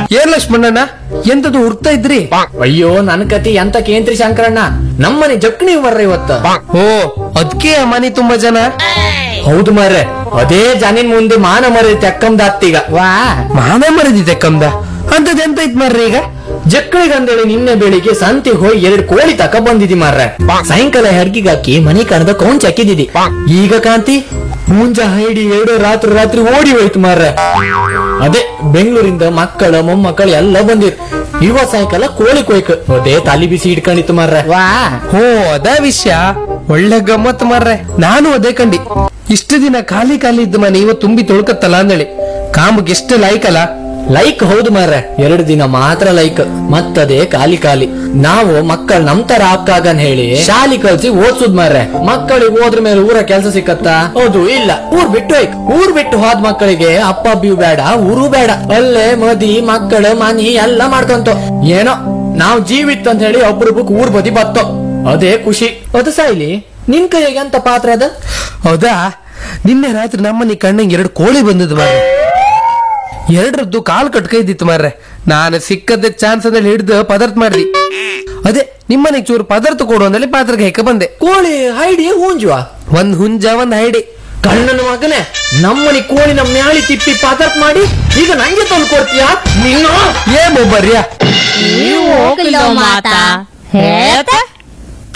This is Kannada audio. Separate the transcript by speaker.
Speaker 1: ಏನ್ ಲಕ್ಷ್ಮಣ್ಣಣ್ಣ ಎಂತದು ಹುಡ್ತಾ ಇದ್ರಿ
Speaker 2: ಅಯ್ಯೋ ನನ್ ಕತಿ ಎಂತ ಕೇಂದ್ರಿ ಶಂಕರಣ್ಣ ನಮ್ಮನೆ ಜಕ್ಣಿ ಬರ್ರ ಇವತ್ತ
Speaker 1: ಓ ಅದ್ಕೆ ಆ ಮನೆ ತುಂಬಾ ಜನ
Speaker 2: ಹೌದು ಮಾರ್ರೆ ಅದೇ ಜನಿನ್ ಮುಂದೆ ಮಾನ ಮರಿ ತೆಕ್ಕಂದಾತ್ತೀಗ ವಾ
Speaker 1: ಮಾನ ಮರದಿದೆ ಕಮ್ದ ಅಂತದ್ ಎಂತ ಇತ್ ಮಾರ್ರಿ ಈಗ
Speaker 2: ಜಕ್ಕಳಿಗಂದೇಳಿ ನಿನ್ನೆ ಬೆಳಿಗ್ಗೆ ಸಂತೆಗೆ ಹೋಗಿ ಎರಡ್ ಕೋಳಿ ತಕ ಬಂದಿದಿ ಮಾರ್ರೆ ಸಾಯಂಕಾಲ ಹೆಡ್ಗಿಗೆ ಹಾಕಿ ಮನಿ ಕಣದ ಕೌಂಚ್ ಹಾಕಿದಿದಿ ಈಗ ಕಾಂತಿ ಮುಂಜ ಹೈಡಿ ಎರಡು ರಾತ್ರಿ ರಾತ್ರಿ ಓಡಿ ಹೋಯ್ತು ಮಾರ್ರೆ ಅದೇ ಬೆಂಗಳೂರಿಂದ ಮಕ್ಕಳ ಮೊಮ್ಮಕ್ಕಳು ಎಲ್ಲ ಬಂದಿರ್ ಇವ ಸಾಯಂಕಾಲ ಕೋಳಿ ಕೊಯ್ಕ ಅದೇ ತಲಿ ಬಿಸಿ ಇಟ್ಕೊಂಡಿತ್ತು ಮಾರ್ರೆ ವಾ
Speaker 1: ಓ ಅದ ವಿಷಯ ಒಳ್ಳೆ ಗಮ್ಮತ್ ಮಾರ್ರೆ ನಾನು ಅದೇ ಕಂಡಿ ಇಷ್ಟು ದಿನ ಖಾಲಿ ಖಾಲಿ ಇದ್ದ ಮನೆ ಇವ ತುಂಬಿ ತೊಳ್ಕತ್ತಲ್ಲ ಅಂದೇಳಿ ಕಾಮಕ್ಕೆ ಎಷ್ಟು ಲಾಯ್ಕಲ್ಲ
Speaker 2: ಲೈಕ್ ಹೌದು ಮಾರ್ರೆ ಎರಡು ದಿನ ಮಾತ್ರ ಲೈಕ್ ಮತ್ತದೇ ಖಾಲಿ ಖಾಲಿ ನಾವು ಮಕ್ಕಳು ನಮ್ ತರ ಆಗ್ತಾಗನ್ ಹೇಳಿ ಶಾಲಿ ಕಲ್ಸಿ ಓದ್ಸುದ್ ಮಾರ್ರೆ ಮಕ್ಕಳಿಗೆ ಹೋದ್ರ ಮೇಲೆ ಊರ ಕೆಲಸ ಸಿಕ್ಕತ್ತಾ ಹೌದು ಇಲ್ಲ ಊರ್ ಬಿಟ್ಟು ಹೋಯ್ಕ್ ಊರ್ ಬಿಟ್ಟು ಹೋದ್ ಮಕ್ಕಳಿಗೆ ಅಪ್ಪ ಅಬ್ಬಿಯು ಬೇಡ ಊರು ಬೇಡ ಅಲ್ಲೇ ಮದಿ ಮಕ್ಕಳು ಮನಿ ಎಲ್ಲ ಮಾಡ್ಕೊಂತ ಏನೋ ನಾವ್ ಜೀವಿತ್ ಅಂತ ಹೇಳಿ ಒಬ್ರೊಬ್ಬಕ್ ಊರ್ ಬದಿ ಬತ್ತೋ ಅದೇ ಖುಷಿ ಅದು ಸಾಯ್ಲಿ ನಿನ್ ಕೈಗೆ ಎಂತ ಪಾತ್ರ ಅದ
Speaker 1: ಹೌದಾ ನಿನ್ನೆ ರಾತ್ರಿ ನಮ್ಮನೆ ಕಣ್ಣಂಗೆ ಎರಡು ಕೋಳಿ ಬಂದದ್ದು ಮಾರ್ರೆ ಎರಡರದ್ದು ಕಾಲ್ ಕಟ್ಕೈದಿತ್ತು ಮಾರ್ರೆ ನಾನು ಸಿಕ್ಕದ ಚಾನ್ಸ್ ಅಂದ್ರೆ ಹಿಡ್ದು ಪದಾರ್ಥ ಮಾಡ್ದಿ ಅದೇ ನಿಮ್ಮನೆಗೆ ಚೂರು ಪದಾರ್ಥ ಕೊಡು ಅಂದಲ್ಲಿ ಪಾತ್ರಕ್ಕೆ ಹೆಕ್ಕ ಬಂದೆ
Speaker 2: ಕೋಳಿ ಹೈಡಿ ಹೂಂಜುವ
Speaker 1: ಒಂದ್ ಹುಂಜ ಒಂದ್ ಹೈಡಿ
Speaker 2: ಕಣ್ಣನ ಮಗನೇ ನಮ್ಮನಿ ಕೋಳಿನ ಮ್ಯಾಳಿ ತಿಪ್ಪಿ ಪದಾರ್ಥ ಮಾಡಿ ಈಗ ನಂಗೆ ತಂದು ಕೊಡ್ತೀಯಾ ನೀನು
Speaker 1: ಏ ಮೊಬ್ಬರ್ಯಾ
Speaker 3: ನೀವು ಹೋಗಿಲ್ಲ ಮಾತಾ ಹೇಳ್ತಾ